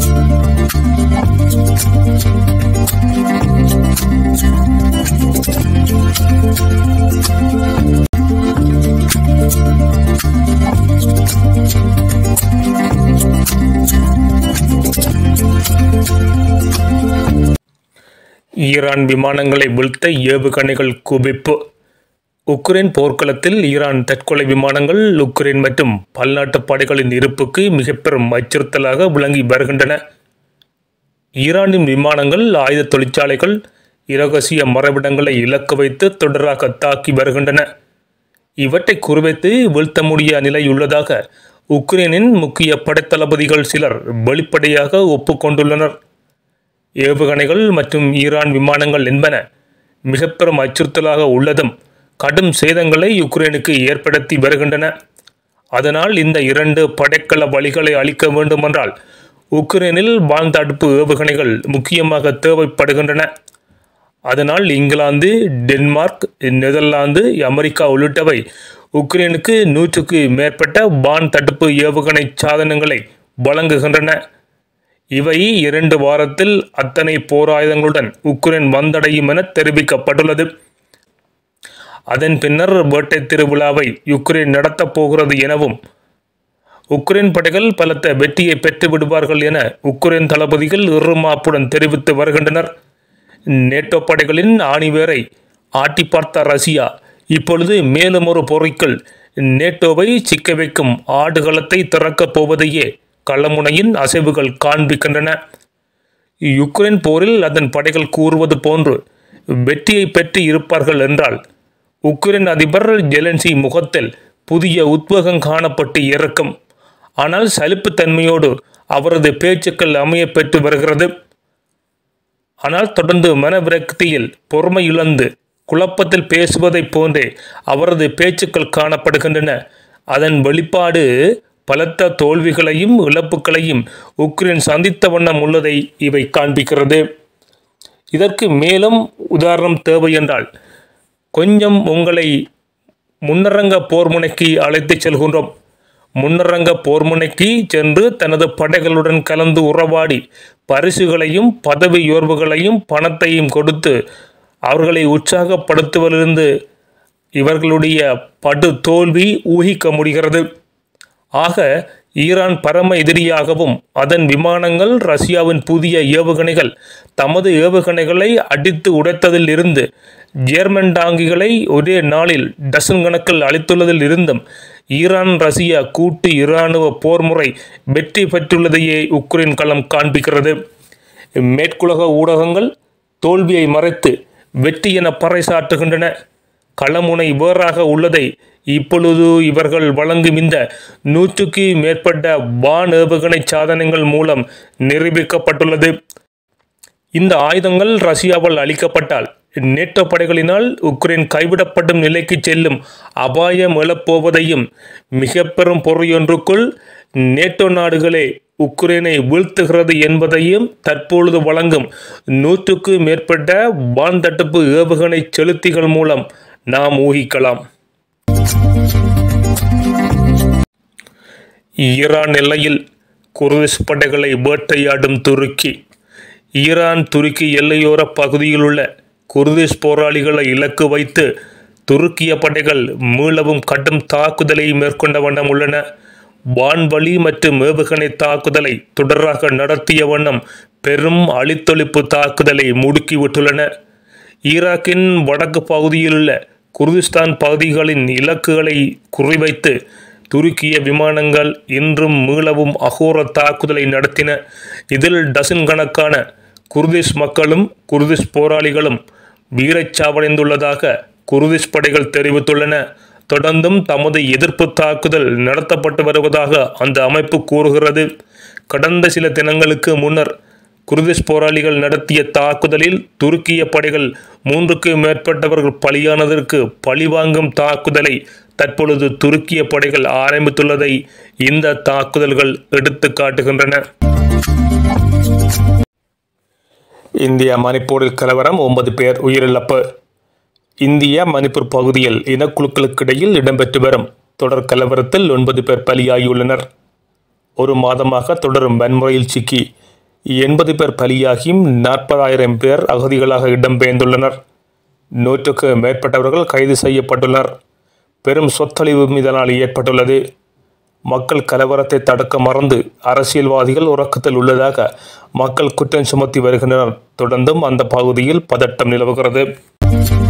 Iran விமானங்களை வீழ்த்த ஏவுகணைகள் குவிப்பு உக்ரைன் போர்க்களத்தில் ஈரான் தற்கொலை விமானங்கள் உக்ரைன் மற்றும் பல்நாட்டு படைகளின் இருப்புக்கு மிக பெரும் அச்சுறுத்தலாக விளங்கி வருகின்றன ஈரானின் விமானங்கள் ஆயுத தொழிற்சாலைகள் இரகசிய மறைவிடங்களை இலக்கு வைத்து தொடராக தாக்கி வருகின்றன இவற்றை குறிவைத்து வீழ்த்த முடிய நிலையுள்ளதாக உக்ரைனின் முக்கிய படைத்தளபதிகள் சிலர் வெளிப்படையாக ஒப்புக்கொண்டுள்ளனர் ஏவுகணைகள் மற்றும் ஈரான் விமானங்கள் என்பன மிக பெரும் அச்சுறுத்தலாக உள்ளதும் கடும் சேதங்களை யுக்ரைனுக்கு ஏற்படுத்தி வருகின்றன அதனால் இந்த இரண்டு படைக்கல வழிகளை அளிக்க வேண்டுமென்றால் உக்ரைனில் வான் தடுப்பு ஏவுகணைகள் முக்கியமாக தேவைப்படுகின்றன அதனால் இங்கிலாந்து டென்மார்க் நெதர்லாந்து அமெரிக்கா உள்ளிட்டவை உக்ரைனுக்கு நூற்றுக்கு மேற்பட்ட வான் தடுப்பு ஏவுகணை சாதனங்களை வழங்குகின்றன இவை இரண்டு வாரத்தில் அத்தனை போர் ஆயுதங்களுடன் உக்ரைன் வந்தடையும் என தெரிவிக்கப்பட்டுள்ளது அதன் பின்னர் வேட்டை திருவிழாவை யுக்ரைன் நடத்தப் போகிறது எனவும் உக்ரைன் படைகள் பலத்த வெற்றியை பெற்று விடுவார்கள் என உக்ரைன் தளபதிகள் இறுமாப்புடன் தெரிவித்து வருகின்றனர் நேட்டோ படைகளின் ஆணிவேரை ஆட்டி பார்த்த ரஷ்யா இப்பொழுது மேலும் ஒரு பொறிக்குள் நேட்டோவை சிக்க வைக்கும் ஆடுகளத்தை திறக்கப் போவதையே களமுனையின் அசைவுகள் காண்பிக்கின்றன யுக்ரைன் போரில் அதன் படைகள் கூறுவது போன்று வெற்றியை பெற்று இருப்பார்கள் என்றால் உக்ரைன் அதிபர் ஜெலன்சி முகத்தில் புதிய உத்வேகம் காணப்பட்டு இறக்கும் ஆனால் சலிப்புத்தன்மையோடு அவரது பேச்சுக்கள் அமைய பெற்று வருகிறது ஆனால் தொடர்ந்து மனவிரக்தியில் பொறுமை இழந்து குழப்பத்தில் பேசுவதைப் போன்றே அவரது பேச்சுக்கள் காணப்படுகின்றன அதன் வெளிப்பாடு பலத்த தோல்விகளையும் இழப்புகளையும் உக்ரைன் சந்தித்த வண்ணம் உள்ளதை இவை காண்பிக்கிறது இதற்கு மேலும் உதாரணம் தேவை என்றால் கொஞ்சம் உங்களை முன்னரங்க போர்முனைக்கு அழைத்துச் செல்கின்றோம் முன்னரங்க போர்முனைக்கு சென்று தனது படைகளுடன் கலந்து உறவாடி பரிசுகளையும் பதவி உயர்வுகளையும் பணத்தையும் கொடுத்து அவர்களை உற்சாகப்படுத்துவதிலிருந்து இவர்களுடைய படு தோல்வி ஊகிக்க முடிகிறது ஆக ஈரான் பரம எதிரியாகவும் அதன் விமானங்கள் ரஷ்யாவின் புதிய ஏவுகணைகள் தமது ஏவுகணைகளை அடித்து உடைத்ததில் இருந்து ஜேர்மன் டாங்கிகளை ஒரே நாளில் டசன் கணக்கில் அளித்துள்ளதில் இருந்தும் ஈரான் ரஷ்யா கூட்டு இராணுவ போர் முறை வெற்றி பெற்றுள்ளதையே உக்ரைன் களம் காண்பிக்கிறது மேற்குலக ஊடகங்கள் தோல்வியை மறைத்து வெற்றி என பறைசாற்றுகின்றன களமுனை வேறாக உள்ளதை இப்பொழுது இவர்கள் வழங்கும் இந்த நூற்றுக்கு மேற்பட்ட வான் ஏவுகணை சாதனங்கள் மூலம் நிரூபிக்கப்பட்டுள்ளது இந்த ஆயுதங்கள் ரஷ்யாவால் அளிக்கப்பட்டால் நேட்டோ படைகளினால் உக்ரைன் கைவிடப்படும் நிலைக்கு செல்லும் அபாயம் எழப்போவதையும் மிக பெரும் பொறையொன்றுக்குள் நேட்டோ நாடுகளே உக்ரைனை வீழ்த்துகிறது என்பதையும் தற்பொழுது வழங்கும் நூற்றுக்கு மேற்பட்ட வான் தடுப்பு ஏவுகணை செலுத்திகள் மூலம் நாம் ஊகிக்கலாம் ஈரான் எல்லையில் குர்திஷ் படைகளை வேட்டையாடும் துருக்கி ஈரான் துருக்கி எல்லையோர பகுதியிலுள்ள குர்திஷ் போராளிகளை இலக்கு வைத்து துருக்கிய படைகள் மீளவும் கடும் தாக்குதலை மேற்கொண்ட வண்ணம் உள்ளன வான்வழி மற்றும் ஏவுகணை தாக்குதலை தொடராக நடத்திய வண்ணம் பெரும் அழித்தொழிப்பு தாக்குதலை முடுக்கிவிட்டுள்ளன ஈராக்கின் வடக்கு பகுதியிலுள்ள குர்திஸ்தான் பகுதிகளின் இலக்குகளை குறிவைத்து துருக்கிய விமானங்கள் இன்றும் மீளவும் அகோர தாக்குதலை நடத்தின இதில் டசன் கணக்கான குர்திஷ் மக்களும் குர்திஷ் போராளிகளும் வீரச்சாவடைந்துள்ளதாக குர்திஷ் படைகள் தெரிவித்துள்ளன தொடர்ந்தும் தமது எதிர்ப்பு தாக்குதல் நடத்தப்பட்டு வருவதாக அந்த அமைப்பு கூறுகிறது கடந்த சில தினங்களுக்கு முன்னர் குர்திஷ் போராளிகள் நடத்திய தாக்குதலில் துருக்கிய படைகள் மூன்றுக்கு மேற்பட்டவர்கள் பலியானதற்கு பழிவாங்கும் தாக்குதலை தற்பொழுது துருக்கிய படைகள் ஆரம்பித்துள்ளதை இந்த தாக்குதல்கள் எடுத்து காட்டுகின்றன இந்தியா மணிப்பூரில் கலவரம் ஒன்பது பேர் உயிரிழப்பு இந்தியா மணிப்பூர் பகுதியில் இனக்குழுக்களுக்கிடையில் இடம்பெற்று வரும் தொடர் கலவரத்தில் ஒன்பது பேர் பலியாகியுள்ளனர் ஒரு மாதமாக தொடரும் வன்முறையில் சிக்கி எண்பது பேர் பலியாகியும் நாற்பதாயிரம் பேர் அகதிகளாக இடம்பெயர்ந்துள்ளனர் நூற்றுக்கு மேற்பட்டவர்கள் கைது செய்யப்பட்டுள்ளனர் பெரும் சொத்தழிவு இதனால் ஏற்பட்டுள்ளது மக்கள் கலவரத்தை தடுக்க மறந்து அரசியல்வாதிகள் உறக்கத்தில் உள்ளதாக மக்கள் குற்றம் சுமத்தி வருகின்றனர் தொடர்ந்தும் அந்த பகுதியில் பதட்டம் நிலவுகிறது